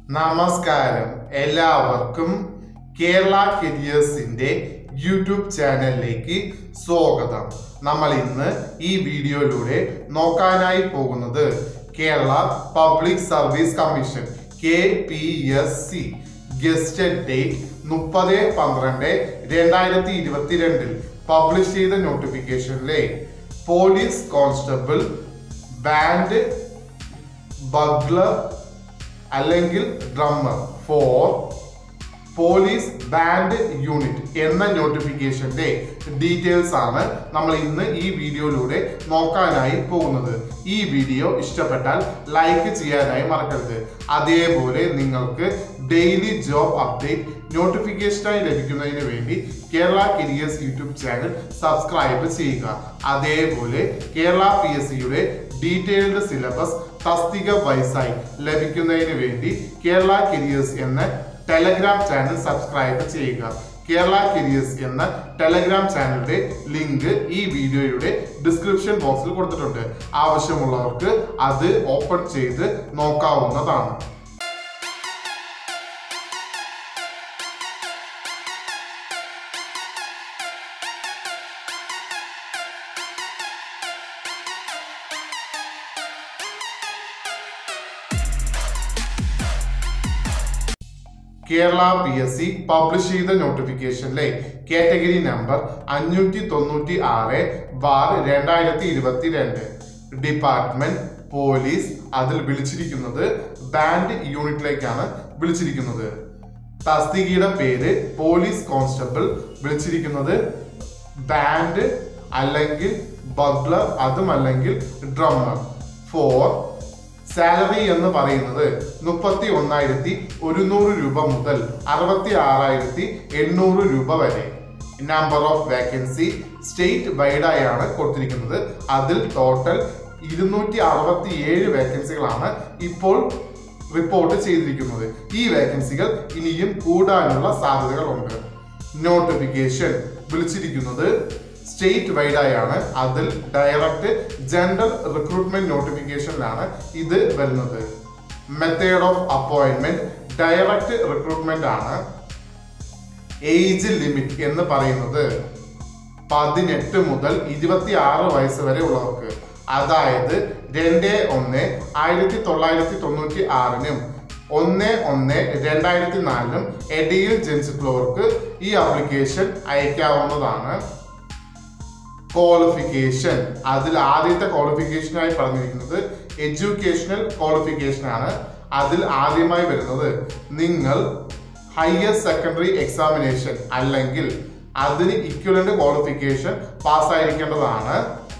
നമസ്കാരം എല്ലാവർക്കും കേരള കരിയേഴ്സിന്റെ യൂട്യൂബ് ചാനലിലേക്ക് സ്വാഗതം നമ്മൾ ഇന്ന് ഈ വീഡിയോയിലൂടെ നോക്കാനായി പോകുന്നത് Kerala public service commission K P S C gazetted date മുപ്പത് പന്ത്രണ്ട് രണ്ടായിരത്തി ഇരുപത്തിരണ്ടിൽ പബ്ലിഷ് ചെയ്ത നോട്ടിഫിക്കേഷനിലെ പോലീസ് കോൺസ്റ്റബിൾ ബാൻഡ് ബഗ്ലർ അല്ലെങ്കിൽ drummer for police band unit എന്ന നോട്ടിഫിക്കേഷന്റെ ഡീറ്റെയിൽസ് ആണ് നമ്മൾ ഇന്ന് ഈ വീഡിയോയിലൂടെ നോക്കാനായി പോകുന്നത് ഈ വീഡിയോ ഇഷ്ടപ്പെട്ടാൽ ലൈക്ക് ചെയ്യാനായി മറക്കരുത് അതേപോലെ നിങ്ങൾക്ക് ഡെയിലി ജോബ് അപ്ഡേറ്റ് നോട്ടിഫിക്കേഷനായി ലഭിക്കുന്നതിന് വേണ്ടി Kerala careers YouTube channel subscribe ചെയ്യുക അതേപോലെ കേരള പി എസ് സിയുടെ ഡീറ്റെയിൽഡ് സിലബസ് തസ്തിക വൈസായി ലഭിക്കുന്നതിന് വേണ്ടി കേരള കരിയേഴ്സ് എന്ന ടെലഗ്രാം ചാനൽ സബ്സ്ക്രൈബ് ചെയ്യുക കേരള കരിയേഴ്സ് എന്ന ടെലഗ്രാം ചാനലിന്റെ ലിങ്ക് ഈ വീഡിയോയുടെ ഡിസ്ക്രിപ്ഷൻ ബോക്സിൽ കൊടുത്തിട്ടുണ്ട് ആവശ്യമുള്ളവർക്ക് അത് ഓപ്പൺ ചെയ്ത് നോക്കാവുന്നതാണ് Kerala P S C publish ചെയ്ത നോട്ടിഫിക്കേഷനിലെ കാറ്റഗറി നമ്പർ അഞ്ഞൂറ്റി തൊണ്ണൂറ്റി ആറ് ബാർ രണ്ടായിരത്തി ഇരുപത്തി രണ്ട് ഡിപ്പാർട്ട്മെന്റ് പോലീസ് അതിൽ വിളിച്ചിരിക്കുന്നത് ബാൻഡ് യൂണിറ്റിലേക്കാണ് വിളിച്ചിരിക്കുന്നത് തസ്തികയുടെ പേര് പോലീസ് കോൺസ്റ്റബിൾ വിളിച്ചിരിക്കുന്നത് ബാൻഡ് അല്ലെങ്കിൽ ബഗ്ലർ അതും അല്ലെങ്കിൽ ഡ്രമ്മർ ഫോർ സാലറി എന്ന് പറയുന്നത് മുപ്പത്തി ഒന്നായിരത്തി ഒരുന്നൂറ് രൂപ മുതൽ അറുപത്തി ആറായിരത്തി എണ്ണൂറ് രൂപ വരെ നമ്പർ ഓഫ് വേക്കൻസി സ്റ്റേറ്റ് വൈഡായാണ് കൊടുത്തിരിക്കുന്നത് അതിൽ ടോട്ടൽ ഇരുന്നൂറ്റി അറുപത്തി ഏഴ് വേക്കൻസികളാണ് ഇപ്പോൾ റിപ്പോർട്ട് ചെയ്തിരിക്കുന്നത് ഈ വേക്കൻസികൾ ഇനിയും കൂടാനുള്ള സാധ്യതകളുണ്ട് നോട്ടിഫിക്കേഷൻ വിളിച്ചിരിക്കുന്നത് സ്റ്റേറ്റ് വൈഡായാണ് അതിൽ ഡയറക്റ്റ് ജനറൽ റിക്രൂട്ട്മെന്റ് നോട്ടിഫിക്കേഷനിലാണ് ഇത് വരുന്നത് method of appointment direct recruitment ആണ് ഏജ് ലിമിറ്റ് എന്ന് പറയുന്നത് പതിനെട്ട് മുതൽ ഇരുപത്തി ആറ് വയസ്സ് വരെ ഉള്ളവർക്ക് അതായത് രണ്ട് ഒന്ന് ആയിരത്തി തൊള്ളായിരത്തി തൊണ്ണൂറ്റി ആറിനും ഒന്ന് ഒന്ന് രണ്ടായിരത്തി നാലിനും ഇടയിൽ ജനിച്ചിട്ടുള്ളവർക്ക് ഈ ആപ്ലിക്കേഷൻ അയക്കാവുന്നതാണ് ക്വാളിഫിക്കേഷൻ അതിൽ ആദ്യത്തെ ക്വാളിഫിക്കേഷനായി പറഞ്ഞിരിക്കുന്നത് എഡ്യൂക്കേഷണൽ ക്വാളിഫിക്കേഷൻ ആണ് അതിൽ ആദ്യമായി വരുന്നത് നിങ്ങൾ ഹയർ സെക്കൻഡറി എക്സാമിനേഷൻ അല്ലെങ്കിൽ അതിന് ഇക്വലന്റ് ക്വാളിഫിക്കേഷൻ പാസ്സായിരിക്കേണ്ടതാണ്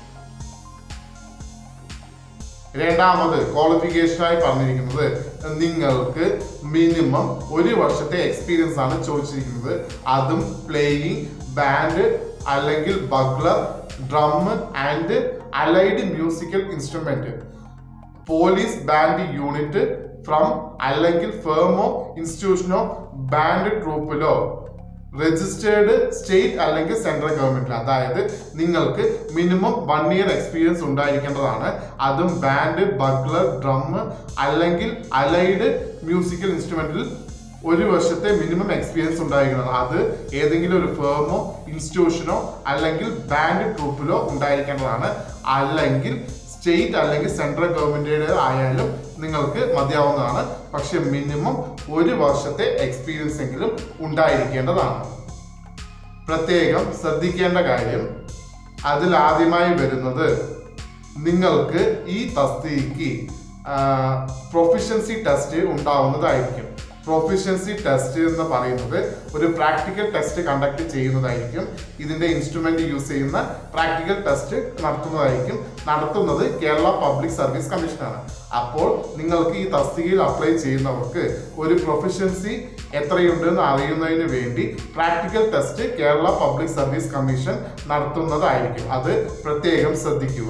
രണ്ടാമത് ക്വാളിഫിക്കേഷനായി പറഞ്ഞിരിക്കുന്നത് നിങ്ങൾക്ക് മിനിമം ഒരു വർഷത്തെ എക്സ്പീരിയൻസ് ആണ് ചോദിച്ചിരിക്കുന്നത് അതും പ്ലേയിങ് ബാൻഡ് അല്ലെങ്കിൽ bugler drum and allied musical instrument police band unit from അല്ലെങ്കിൽ ഫേമോ ഇൻസ്റ്റിറ്റ്യൂഷനോ ബാൻഡ് ട്രൂപ്പിലോ രജിസ്റ്റേർഡ് സ്റ്റേറ്റ് അല്ലെങ്കിൽ സെൻട്രൽ ഗവൺമെന്റിൽ അതായത് നിങ്ങൾക്ക് മിനിമം വൺ ഇയർ എക്സ്പീരിയൻസ് ഉണ്ടായിരിക്കേണ്ടതാണ് അതും ബാൻഡ് ബഗ്ലർ ഡ്രം അല്ലെങ്കിൽ അലൈഡ് മ്യൂസിക്കൽ ഇൻസ്ട്രുമെന്റിൽ ഒരു വർഷത്തെ മിനിമം എക്സ്പീരിയൻസ് ഉണ്ടായിരിക്കണം അത് ഏതെങ്കിലും ഒരു ഫേമോ ഇൻസ്റ്റിറ്റ്യൂഷനോ അല്ലെങ്കിൽ ബാൻഡ് ട്രൂപ്പിലോ ഉണ്ടായിരിക്കേണ്ടതാണ് അല്ലെങ്കിൽ സ്റ്റേറ്റ് അല്ലെങ്കിൽ സെൻട്രൽ ഗവൺമെന്റിന്റെ ആയാലും നിങ്ങൾക്ക് മതിയാവുന്നതാണ് പക്ഷെ മിനിമം ഒരു വർഷത്തെ എക്സ്പീരിയൻസ് എങ്കിലും ഉണ്ടായിരിക്കേണ്ടതാണ് പ്രത്യേകം ശ്രദ്ധിക്കേണ്ട കാര്യം അതിൽ ആദ്യമായി വരുന്നത് നിങ്ങൾക്ക് ഈ തസ്തിക്ക് പ്രൊഫിഷ്യൻസി ടെസ്റ്റ് ഉണ്ടാവുന്നതായിരിക്കും പ്രൊഫിഷ്യൻസി ടെസ്റ്റ് എന്ന് പറയുന്നത് ഒരു പ്രാക്ടിക്കൽ ടെസ്റ്റ് കണ്ടക്ട് ചെയ്യുന്നതായിരിക്കും ഇതിന്റെ ഇൻസ്ട്രുമെന്റ് യൂസ് ചെയ്യുന്ന പ്രാക്ടിക്കൽ ടെസ്റ്റ് നടത്തുന്നതായിരിക്കും നടത്തുന്നത് കേരള പബ്ലിക് സർവീസ് കമ്മീഷനാണ് അപ്പോൾ നിങ്ങൾക്ക് ഈ തസ്തികയിൽ അപ്ലൈ ചെയ്യുന്നവർക്ക് ഒരു പ്രൊഫിഷ്യൻസി എത്രയുണ്ടെന്ന് അറിയുന്നതിന് വേണ്ടി practical test Kerala public service commission നടത്തുന്നതായിരിക്കും അത് പ്രത്യേകം ശ്രദ്ധിക്കുക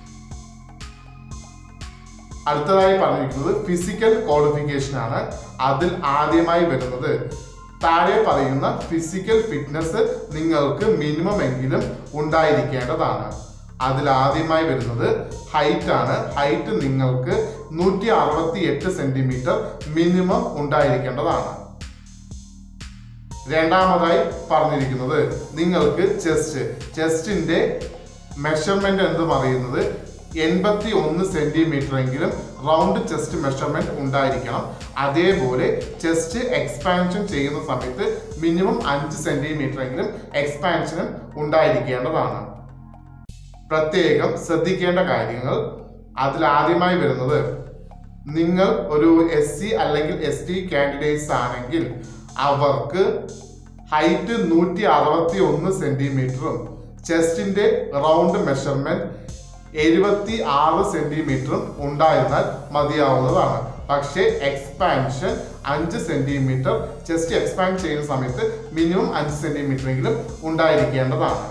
അടുത്തതായി പറഞ്ഞിരിക്കുന്നത് ഫിസിക്കൽ ക്വാളിഫിക്കേഷൻ ആണ് അതിൽ ആദ്യമായി വരുന്നത് താഴെ പറയുന്ന ഫിസിക്കൽ ഫിറ്റ്നസ് നിങ്ങൾക്ക് മിനിമം എങ്കിലും ഉണ്ടായിരിക്കേണ്ടതാണ് അതിൽ ആദ്യമായി വരുന്നത് ഹൈറ്റ് ആണ് ഹൈറ്റ് നിങ്ങൾക്ക് നൂറ്റി അറുപത്തി എട്ട് സെന്റിമീറ്റർ മിനിമം ഉണ്ടായിരിക്കേണ്ടതാണ് രണ്ടാമതായി പറഞ്ഞിരിക്കുന്നത് നിങ്ങൾക്ക് ചെസ്റ്റ് ചെസ്റ്റിന്റെ മെഷർമെന്റ് എന്ന് പറയുന്നത് എൺപത്തി ഒന്ന് സെന്റിമീറ്റർ എങ്കിലും റൗണ്ട് ചെസ്റ്റ് മെഷർമെന്റ് ഉണ്ടായിരിക്കണം അതേപോലെ ചെസ്റ്റ് എക്സ്പാൻഷൻ ചെയ്യുന്ന സമയത്ത് മിനിമം അഞ്ച് സെന്റിമീറ്റർ എങ്കിലും എക്സ്പാൻഷനും ഉണ്ടായിരിക്കേണ്ടതാണ് പ്രത്യേകം ശ്രദ്ധിക്കേണ്ട കാര്യങ്ങൾ അതിൽ ആദ്യമായി വരുന്നത് നിങ്ങൾ ഒരു എസ് സി അല്ലെങ്കിൽ എസ് ടി കാൻഡിഡേറ്റ്സ് ആണെങ്കിൽ അവർക്ക് ഹൈറ്റ് നൂറ്റി അറുപത്തി ഒന്ന് സെന്റിമീറ്ററും ചെസ്റ്റിന്റെ റൗണ്ട് മെഷർമെന്റ് എഴുപത്തി ആറ് സെന്റിമീറ്ററും ഉണ്ടായിരുന്നാൽ മതിയാവുന്നതാണ് പക്ഷേ എക്സ്പാൻഷൻ അഞ്ച് സെന്റിമീറ്റർ ചെസ്റ്റ് എക്സ്പാൻഡ് ചെയ്യുന്ന സമയത്ത് മിനിമം അഞ്ച് സെന്റിമീറ്റർ എങ്കിലും ഉണ്ടായിരിക്കേണ്ടതാണ്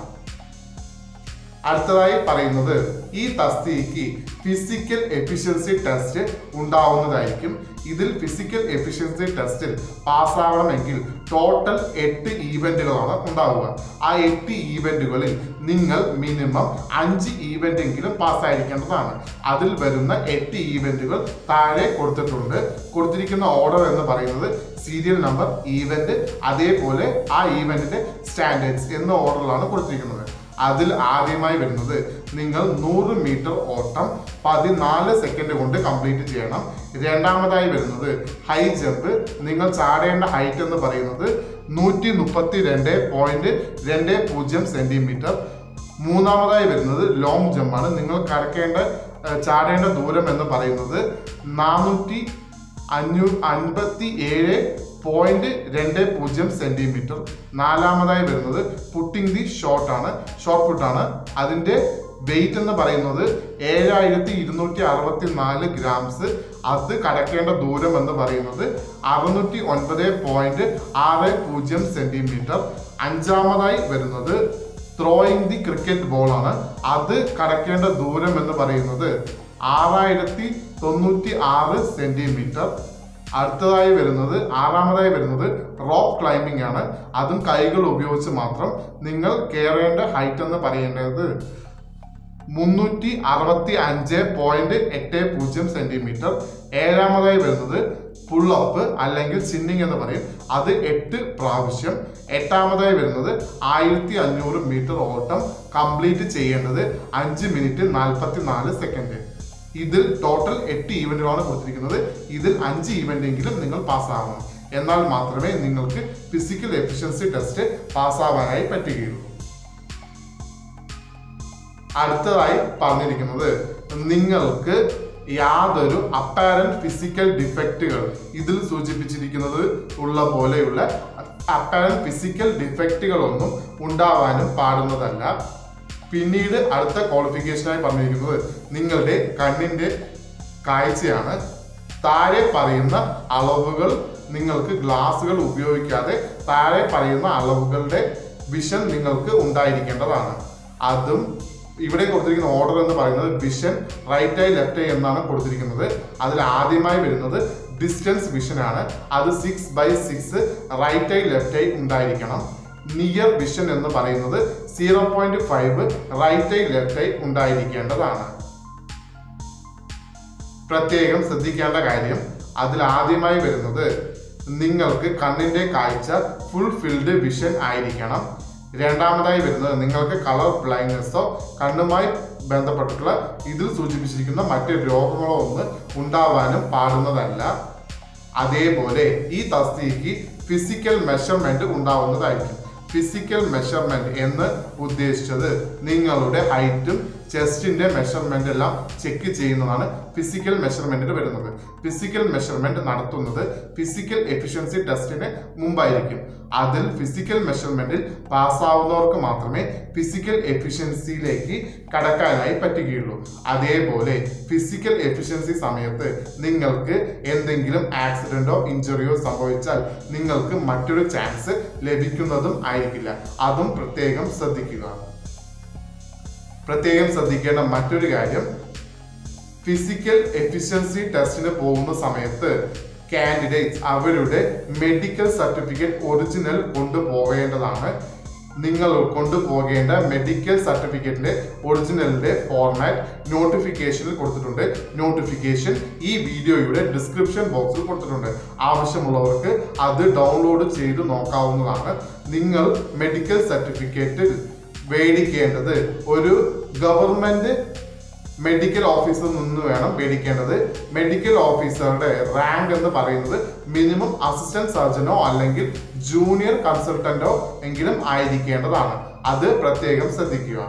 അടുത്തതായി പറയുന്നത് ഈ തസ്തിക്ക് ഫിസിക്കൽ എഫിഷ്യൻസി ടെസ്റ്റ് ഉണ്ടാവുന്നതായിരിക്കും ഇതിൽ ഫിസിക്കൽ എഫിഷ്യൻസി ടെസ്റ്റിൽ പാസ്സാവണമെങ്കിൽ ടോട്ടൽ എട്ട് ഈവന്റുകളാണ് ഉണ്ടാവുക ആ എട്ട് ഈവന്റുകളിൽ നിങ്ങൾ മിനിമം അഞ്ച് ഈവന്റ് എങ്കിലും പാസ്സായിരിക്കേണ്ടതാണ് അതിൽ വരുന്ന എട്ട് ഈവന്റുകൾ താഴെ കൊടുത്തിട്ടുണ്ട് കൊടുത്തിരിക്കുന്ന ഓർഡർ എന്ന് പറയുന്നത് സീരിയൽ നമ്പർ ഈവന്റ് അതേപോലെ ആ ഈവന്റിന്റെ സ്റ്റാൻഡേർഡ്സ് എന്ന ഓർഡറിലാണ് കൊടുത്തിരിക്കുന്നത് അതിൽ ആദ്യമായി വരുന്നത് നിങ്ങൾ നൂറ് മീറ്റർ ഓട്ടം പതിനാല് സെക്കൻഡ് കൊണ്ട് കംപ്ലീറ്റ് ചെയ്യണം രണ്ടാമതായി വരുന്നത് ഹൈ ജമ്പ് നിങ്ങൾ ചാടേണ്ട ഹൈറ്റ് എന്ന് പറയുന്നത് നൂറ്റി മുപ്പത്തി രണ്ട് പോയിന്റ് രണ്ട് പൂജ്യം സെന്റിമീറ്റർ മൂന്നാമതായി വരുന്നത് ലോങ് ജമ്പാണ് നിങ്ങൾ കടക്കേണ്ട ഏഹ്, ചാടേണ്ട ദൂരം എന്ന് പറയുന്നത് നാനൂറ്റി അഞ്ഞൂ അൻപത്തി ഏഴ് പോയിന്റ് രണ്ട് പൂജ്യം സെന്റിമീറ്റർ നാലാമതായി വരുന്നത് പുട്ടിംഗ് ദി ഷോട്ട് ആണ് ഷോർട്ട് പുട്ട് ആണ് അതിന്റെ വെയിറ്റ് എന്ന് പറയുന്നത് ഏഴായിരത്തി ഇരുന്നൂറ്റി അറുപത്തി നാല് ഗ്രാംസ് അത് കടക്കേണ്ട ദൂരം എന്ന് പറയുന്നത് അറുന്നൂറ്റി ഒൻപത് പോയിന്റ് ആറ് പൂജ്യം സെന്റിമീറ്റർ അഞ്ചാമതായി വരുന്നത് ത്രോയിങ് ദി ക്രിക്കറ്റ് ബോൾ ആണ് അത് കടക്കേണ്ട ദൂരം എന്ന് പറയുന്നത് ആറായിരത്തി തൊണ്ണൂറ്റി ആറ് സെന്റിമീറ്റർ അടുത്തതായി വരുന്നത് ആറാമതായി വരുന്നത് റോക്ക് ക്ലൈംബിംഗ് ആണ് അതും കൈകൾ ഉപയോഗിച്ച് മാത്രം നിങ്ങൾ കയറേണ്ട ഹൈറ്റ് എന്ന് പറയേണ്ടത് മുന്നൂറ്റി അറുപത്തി അഞ്ച് പോയിന്റ് എട്ട് പൂജ്യം സെന്റിമീറ്റർ ഏഴാമതായി വരുന്നത് പുൾ അപ്പ് അല്ലെങ്കിൽ സിന്നിങ് എന്ന് പറയും അത് എട്ട് പ്രാവശ്യം എട്ടാമതായി വരുന്നത് ആയിരത്തി അഞ്ഞൂറ് മീറ്റർ ഓട്ടം കംപ്ലീറ്റ് ചെയ്യേണ്ടത് അഞ്ച് മിനിറ്റ് നാൽപ്പത്തി നാല് സെക്കൻഡ് ഇതിൽ ടോട്ടൽ എട്ട് ഈവന്റുകളാണ് കൊടുത്തിരിക്കുന്നത് ഇതിൽ അഞ്ച് ഈവന്റെങ്കിലും നിങ്ങൾ പാസ്സാവണം എന്നാൽ മാത്രമേ നിങ്ങൾക്ക് ഫിസിക്കൽ എഫിഷ്യൻസി ടെസ്റ്റ് പാസ്സാവാനായി പറ്റുകയുള്ളൂ അടുത്തതായി പറഞ്ഞിരിക്കുന്നത് നിങ്ങൾക്ക് യാതൊരു അപ്പാരന്റ് ഫിസിക്കൽ ഡിഫക്റ്റുകൾ ഇതിൽ സൂചിപ്പിച്ചിരിക്കുന്നത് ഉള്ള പോലെയുള്ള അപ്പാരന്റ് ഫിസിക്കൽ ഡിഫക്റ്റുകളൊന്നും ഉണ്ടാവാനും പാടുന്നതല്ല പിന്നീട് അടുത്ത ക്വാളിഫിക്കേഷനായി പറഞ്ഞിരിക്കുന്നത് നിങ്ങളുടെ കണ്ണിന്റെ കാഴ്ചയാണ് താഴെ പറയുന്ന അളവുകൾ നിങ്ങൾക്ക് ഗ്ലാസുകൾ ഉപയോഗിക്കാതെ താഴെ പറയുന്ന അളവുകളുടെ വിഷൻ നിങ്ങൾക്ക് ഉണ്ടായിരിക്കേണ്ടതാണ് അതും ഇവിടെ കൊടുത്തിരിക്കുന്ന ഓർഡർ എന്ന് പറയുന്നത് vision right eye left eye എന്നാണ് കൊടുത്തിരിക്കുന്നത് അതിൽ ആദ്യമായി വരുന്നത് ഡിസ്റ്റൻസ് വിഷൻ ആണ് അത് six by six right eye left eye ഉണ്ടായിരിക്കണം നിയർ വിഷൻ എന്ന് പറയുന്നത് zero point five right eye left eye ഉണ്ടായിരിക്കേണ്ടതാണ് പ്രത്യേകം ശ്രദ്ധിക്കേണ്ട കാര്യം അതിൽ ആദ്യമായി വരുന്നത് നിങ്ങൾക്ക് കണ്ണിന്റെ കാഴ്ച ഫുൾ ഫിൽഡ് വിഷൻ ആയിരിക്കണം രണ്ടാമതായി വരുന്നത് നിങ്ങൾക്ക് കളർ ബ്ലൈൻഡ്നെസ്സോ കണ്ണുമായി ബന്ധപ്പെട്ടിട്ടുള്ള ഇതിൽ സൂചിപ്പിച്ചിരിക്കുന്ന മറ്റ് രോഗങ്ങളോ ഒന്നും ഉണ്ടാവാനും പാടുന്നതല്ല അതേപോലെ ഈ തസ്തിക്ക് ഫിസിക്കൽ മെഷർമെന്റ് ഉണ്ടാവുന്നതായിരിക്കും ഫിസിക്കൽ മെഷർമെന്റ് എന്ന് ഉദ്ദേശിച്ചത് നിങ്ങളുടെ ഹൈറ്റും ചെസ്റ്റിന്റെ മെഷർമെന്റ് എല്ലാം ചെക്ക് ചെയ്യുന്നതാണ് ഫിസിക്കൽ മെഷർമെന്റിൽ വരുന്നത് ഫിസിക്കൽ മെഷർമെന്റ് നടത്തുന്നത് ഫിസിക്കൽ എഫിഷ്യൻസി ടെസ്റ്റിന് മുമ്പായിരിക്കും അതിൽ ഫിസിക്കൽ മെഷർമെന്റിൽ പാസ്സാവുന്നവർക്ക് മാത്രമേ ഫിസിക്കൽ എഫിഷ്യൻസിയിലേക്ക് കടക്കാനായി പറ്റുകയുള്ളൂ അതേപോലെ ഫിസിക്കൽ എഫിഷ്യൻസി സമയത്ത് നിങ്ങൾക്ക് എന്തെങ്കിലും ആക്സിഡന്റോ ഇഞ്ചുറിയോ സംഭവിച്ചാൽ നിങ്ങൾക്ക് മറ്റൊരു ചാൻസ് ലഭിക്കുന്നതും ആയിരിക്കില്ല അതും പ്രത്യേകം ശ്രദ്ധിക്കുക പ്രത്യേകം ശ്രദ്ധിക്കേണ്ട മറ്റൊരു കാര്യം ഫിസിക്കൽ എഫിഷ്യൻസി ടെസ്റ്റിന് പോകുന്ന സമയത്ത് കാൻഡിഡേറ്റ്സ് അവരുടെ മെഡിക്കൽ സർട്ടിഫിക്കറ്റ് ഒറിജിനൽ കൊണ്ടുപോകേണ്ടതാണ് നിങ്ങൾ കൊണ്ടുപോകേണ്ട മെഡിക്കൽ സർട്ടിഫിക്കറ്റിന്റെ ഒറിജിനലിന്റെ ഫോർമാറ്റ് നോട്ടിഫിക്കേഷനിൽ കൊടുത്തിട്ടുണ്ട് നോട്ടിഫിക്കേഷൻ ഈ വീഡിയോയുടെ ഡിസ്ക്രിപ്ഷൻ ബോക്സിൽ കൊടുത്തിട്ടുണ്ട് ആവശ്യമുള്ളവർക്ക് അത് ഡൗൺലോഡ് ചെയ്ത് നോക്കാവുന്നതാണ് നിങ്ങൾ മെഡിക്കൽ സർട്ടിഫിക്കറ്റ് മേടിക്കേണ്ടത് ഒരു ഗവൺമെന്റ് മെഡിക്കൽ ഓഫീസറിൽ നിന്ന് വേണം മേടിക്കേണ്ടത് മെഡിക്കൽ ഓഫീസറുടെ റാങ്ക് എന്ന് പറയുന്നത് മിനിമം അസിസ്റ്റന്റ് സർജനോ അല്ലെങ്കിൽ ജൂനിയർ കൺസൾട്ടന്റോ എങ്കിലും ആയിരിക്കേണ്ടതാണ് അത് പ്രത്യേകം ശ്രദ്ധിക്കുക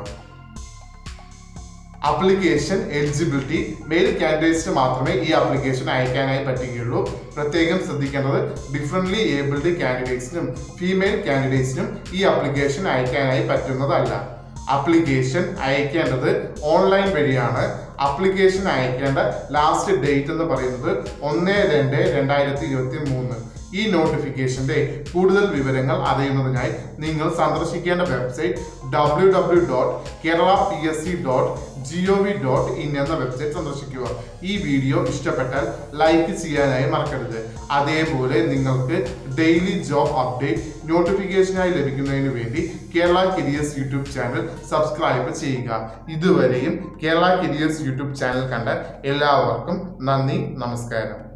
അപ്ലിക്കേഷൻ എലിജിബിലിറ്റി മെയിൽ കാൻഡിഡേറ്റ്സിന് മാത്രമേ ഈ ആപ്ലിക്കേഷൻ അയക്കാനായി പറ്റുകയുള്ളൂ പ്രത്യേകം ശ്രദ്ധിക്കേണ്ടത് ഡിഫറെന്റ്ലി ഏബിൾഡ് കാൻഡിഡേറ്റ്സിനും ഫീമെയിൽ കാൻഡിഡേറ്റ്സിനും ഈ ആപ്ലിക്കേഷൻ അയക്കാനായി പറ്റുന്നതല്ല ആപ്ലിക്കേഷൻ അയക്കേണ്ടത് ഓൺലൈൻ വഴിയാണ് ആപ്ലിക്കേഷൻ അയക്കേണ്ട ലാസ്റ്റ് ഡേറ്റ് എന്ന് പറയുന്നത് ഒന്ന് രണ്ട് രണ്ടായിരത്തി ഇരുപത്തി മൂന്ന് ഈ നോട്ടിഫിക്കേഷന്റെ കൂടുതൽ വിവരങ്ങൾ അറിയുന്നതിനായി നിങ്ങൾ സന്ദർശിക്കേണ്ട website W W dot Kerala P S C dot G O V dot in എന്ന വെബ്സൈറ്റ് സന്ദർശിക്കുക ഈ വീഡിയോ ഇഷ്ടപ്പെട്ടാൽ ലൈക്ക് ചെയ്യാനായി മറക്കരുത് അതേപോലെ നിങ്ങൾക്ക് ഡെയിലി ജോബ് അപ്ഡേറ്റ് നോട്ടിഫിക്കേഷനായി ലഭിക്കുന്നതിന് വേണ്ടി Kerala careers YouTube channel subscribe ചെയ്യുക ഇതുവരെയും കേരള കരിയേഴ്സ് യൂട്യൂബ് ചാനൽ കണ്ട എല്ലാവർക്കും നന്ദി നമസ്കാരം